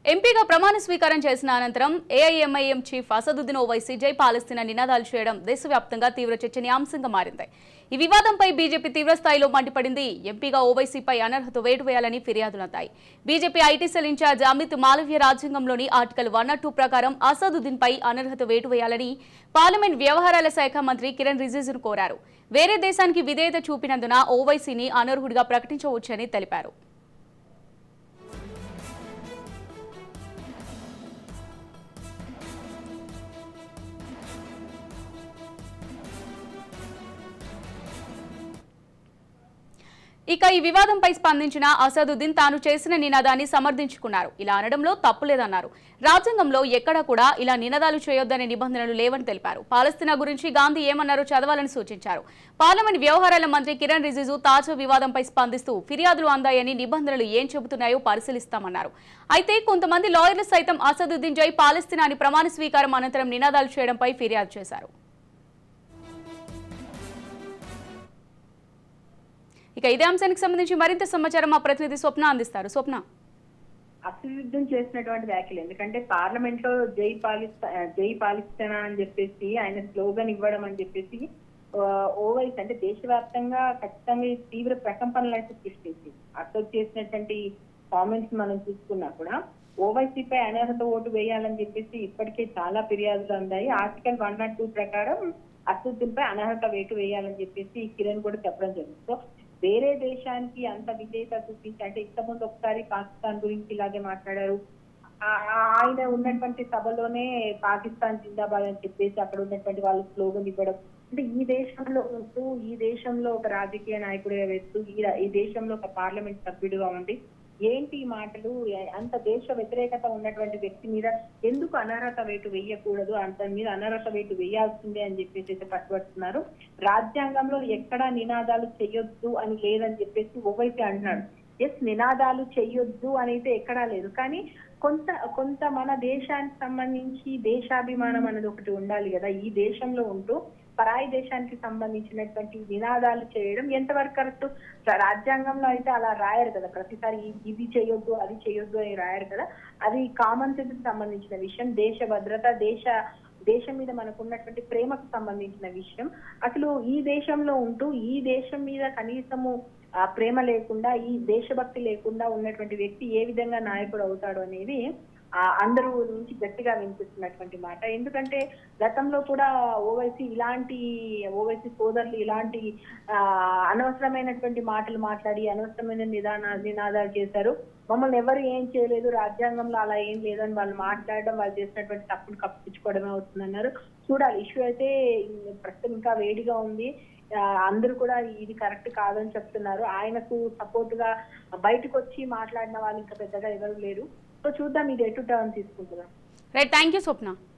ఎంపీగా ప్రమాణ స్వీకారం చేసిన అనంతరం ఏఐఎంఐఎం చీఫ్ అసదుద్దీన్ ఓవైసీ జై పాలస్తీనా నినాదాలు చేయడం దేశవ్యాప్తంగా తీవ్ర చర్చనీయాంశంగా మారింది ఈ వివాదంపై బీజేపీ తీవ్ర స్థాయిలో మండిపడింది ఎంపీగా ఓవైసీపై అనర్హత వేటు వేయాలని ఫిర్యాదులందాయి BJP IT cell incharge Amit Malviya రాజ్యాంగంలోని ఆర్టికల్ వన్ టూ ప్రకారం అసదుద్దీన్ పై అనర్హత వేటు వేయాలని పార్లమెంట్ వ్యవహారాల శాఖ మంత్రి కిరణ్ రిజిజును కోరారు వేరే దేశానికి విధేయత చూపినందున ఓవైసీని అనర్హుడిగా ప్రకటించవచ్చని తెలిపారు ఇక ఈ వివాదంపై స్పందించిన అసదుద్దీన్ తాను చేసిన నినాదాన్ని సమర్థించుకున్నారు ఇలా అనడంలో తప్పులేదన్నారు రాజ్యాంగంలో ఎక్కడా కూడా ఇలా నినాదాలు చేయొద్దనే నిబంధనలు లేవని తెలిపారు పాలస్తీనా గురించి గాంధీ ఏమన్నారో చదవాలని సూచించారు పార్లమెంట్ వ్యవహారాల మంత్రి కిరణ్ రిజిజు తాజా వివాదంపై స్పందిస్తూ ఫిర్యాదులు అందాయని నిబంధనలు ఏం చెబుతున్నాయో పరిశీలిస్తామన్నారు అయితే కొంతమంది లాయర్లు సైతం అసదుద్దీన్ జై పాలస్తీనా అని ప్రమాణ స్వీకారం అనంతరం నినాదాలు చేయడంపై ఫిర్యాదు చేశారు ఇక ఇదే అంశానికి సంబంధించి మరింత సమాచారం మా ప్రతినిధి స్వప్న అందిస్తారు స్వప్న అసయుద్ధం చేసినటువంటి వ్యాఖ్యలు ఎందుకంటే పార్లమెంట్ లో జై పాలిస్తా జై పాలిస్తానా అని చెప్పేసి ఆయన స్లోగన్ ఇవ్వడం అని చెప్పేసి ఆ, ఓవైసీ అంటే దేశవ్యాప్తంగా ఖచ్చితంగా ఈ తీవ్ర ప్రకంపనలు అయితే సృష్టించి అసోట్ చేసినటువంటి కామెంట్స్ మనం చూసుకున్నా కూడా ఓవైసీపై అనర్హత ఓటు వేయాలని చెప్పేసి ఇప్పటికే చాలా ఫిర్యాదులు అందాయి ఆర్టికల్ వన్ నాట్ టూ ప్రకారం అసదుద్దీన్ పై అనర్హత వేటు వేయాలని చెప్పేసి కిరణ్ కూడా చెప్పడం జరిగింది సో వేరే దేశానికి అంత విధేయత చూపించి అంటే ఇంతకుముందు ఒకసారి పాకిస్తాన్ గురించి ఇలాగే మాట్లాడారు ఆ- ఆ- ఆయన ఉన్నటువంటి సభలోనే పాకిస్తాన్ జిందాబాద్ అని చెప్పేసి అక్కడ ఉన్నటువంటి వాళ్ళు స్లోగన్ ఇవ్వడం అంటే ఈ దేశంలో ఉంటూ ఈ దేశంలో ఒక రాజకీయ నాయకుడిగా వేస్తూ ఈ రా- ఈ దేశంలో ఒక పార్లమెంట్ సభ్యుడిగా ఉండి ఏంటి ఈ మాటలు ఏ- అంత దేశ వ్యతిరేకత ఉన్నటువంటి వ్యక్తి మీద ఎందుకు అనర్హత వేటు వేయకూడదు అంత మీద అనర్హత వేటు వేయాల్సిందే అని చెప్పేసి అయితే పట్టుబడుతున్నారు రాజ్యాంగంలో ఎక్కడా నినాదాలు చెయ్యొద్దు అని లేదని చెప్పేసి ఓవైసీ అంటున్నాడు ఎస్ నినాదాలు చెయ్యొద్దు అని అయితే ఎక్కడా లేదు కానీ కొంత కొంత మన దేశానికి సంబంధించి దేశాభిమానం అనేది ఒకటి ఉండాలి కదా ఈ దేశంలో ఉంటూ పరాయి దేశానికి సంబంధించినటువంటి నినాదాలు చేయడం ఎంతవరకు కరెక్ట్ రాజ్యాంగంలో అయితే అలా రాయరు కదా ప్రతిసారి ఇ- ఇది చేయొద్దు అది చేయొద్దు అని రాయరు కదా అది కామన్ సెన్స్ కి సంబంధించిన విషయం దేశ భద్రత దేశ దేశం మీద మనకు ఉన్నటువంటి ప్రేమకు సంబంధించిన విషయం అసలు ఈ దేశంలో ఉంటూ ఈ దేశం మీద కనీసము ఆ ప్రేమ లేకుండా ఈ దేశభక్తి లేకుండా ఉన్నటువంటి వ్యక్తి ఏ విధంగా నాయకుడు అవుతాడు అనేది ఆ అందరూ నుంచి గట్టిగా వినిపిస్తున్నటువంటి మాట ఎందుకంటే గతంలో కూడా ఓవైసీ ఇలాంటి ఓవైసీ సోదరులు ఇలాంటి ఆ అనవసరమైనటువంటి మాటలు మాట్లాడి అనవసరమైన నిదాన నినాదాలు చేశారు మమ్మల్ని ఎవరు ఏం చేయలేదు రాజ్యాంగంలో అలా ఏం లేదని వాళ్ళు మాట్లాడడం వాళ్ళు చేసినటువంటి తప్పును కప్పించుకోవడమే అవుతుందన్నారు చూడాలి ఇష్యూ అయితే ప్రస్తుతం ఇంకా వేడిగా ఉంది ఆ, అందరూ కూడా ఇది కరెక్ట్ కాదని చెప్తున్నారు ఆయనకు సపోర్ట్ గా బయటకు వచ్చి మాట్లాడిన వాళ్ళు ఇంకా పెద్దగా ఎవరు లేరు సో చూద్దాం ఇది ఎటు టర్న్ తీసుకుంటున్నాం రైట్ థ్యాంక్ యూ స్వప్న